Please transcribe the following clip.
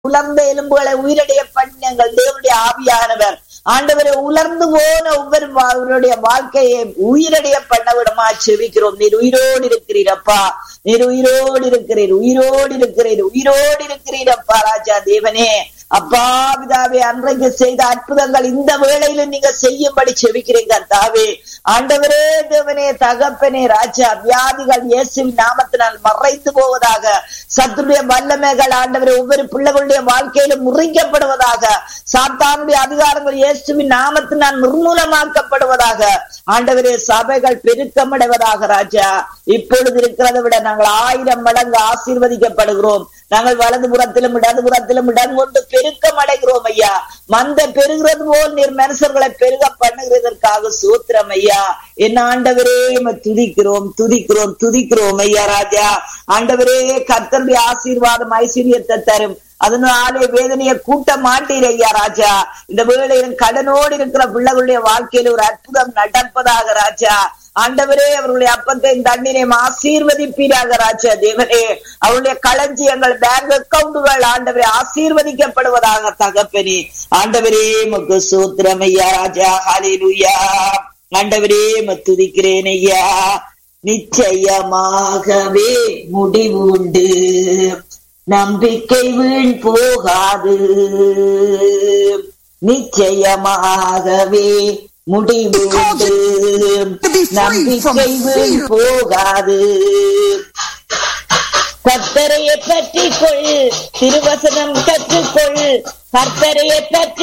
உலர்ந்த எலும்புகளை உயிரடைய பண்ணுங்கள் தேவனுடைய ஆவியானவர் ஆண்டவரை உலர்ந்து போன ஒவ்வொரு அவருடைய வாழ்க்கையை உயிரடைய பண்ண விடமா செவிக்கிறோம் நீர் உயிரோடு இருக்கிறீர் அப்பா நீர் உயிரோடு இருக்கிறீர் உயிரோடு இருக்கிறீர் உயிரோடு இருக்கிறீர் அப்பா ராஜா தேவனே அப்பா பிதாவே அன்றைக்கு செய்த அற்புதங்கள் இந்த வேளையில நீங்க செய்யும்படி செவிக்கிறீங்க தாவே ஆண்டவரே தேவனே தகப்பனே ராஜா வியாதிகள் இயேசுவின் நாமத்தினால் மறைந்து போவதாக சத்துடைய வல்லமைகள் ஆண்டவரே ஒவ்வொரு பிள்ளைகளுடைய வாழ்க்கையிலும் முறிக்கப்படுவதாக சாத்தானுடைய அதிகாரங்கள் இயேசுவின் நாமத்தினால் நிர்மூலமாக்கப்படுவதாக ஆண்டவரே சபைகள் பெருக்கமடைவதாக ராஜா இப்பொழுது இருக்கிறதை விட நாங்கள் ஆயிரம் மடங்கு ஆசீர்வதிக்கப்படுகிறோம் நாங்கள் வலது புறத்திலும் இடது புறத்திலும் இடம் கொண்டு பெருக்கம் அடைகிறோம் ஐயா மந்த பெருகிறது போல் நீர் மனுஷர்களை பெருக பண்ணுகிறதற்காக சூத்திரம் ஐயா என்ன ஆண்டவரே துதிக்கிறோம் துதிக்கிறோம் துதிக்கிறோம் ஐயா ராஜா ஆண்டவரே கத்தருடைய ஆசீர்வாதம் ஐஸ்வர்யத்தை தரும் அதனாலே வேதனையை கூட்ட மாட்டீர் ஐயா ராஜா இந்த வேளையிலும் கடனோடு இருக்கிற பிள்ளைகளுடைய வாழ்க்கையில ஒரு அற்புதம் நடப்பதாக ராஜா ஆண்டவரே அவர்களுடைய அப்பத்தையும் தண்ணீரையும் ஆசீர்வதிப்பீராக ராஜா தேவனே அவருடைய களஞ்சியங்கள் பேங்க் அக்கவுண்டுகள் ஆண்டவரே ஆசீர்வதிக்கப்படுவதாக தகப்பனே ஆண்டவரே முக்கு சூத்திரம் ஐயா ராஜா ஹலிலுயா ஆண்டவரே துதிக்கிறேன் ஐயா நிச்சயமாகவே முடிவு உண்டு நம்பிக்கை வீண் போகாது நிச்சயமாகவே முடிவு உண்டு நம்பிக்கை வீண் போகாது கர்த்தரையை பற்றி கொள் திருவசனம் கற்றுக்கொள் கர்த்தரையை பற்றி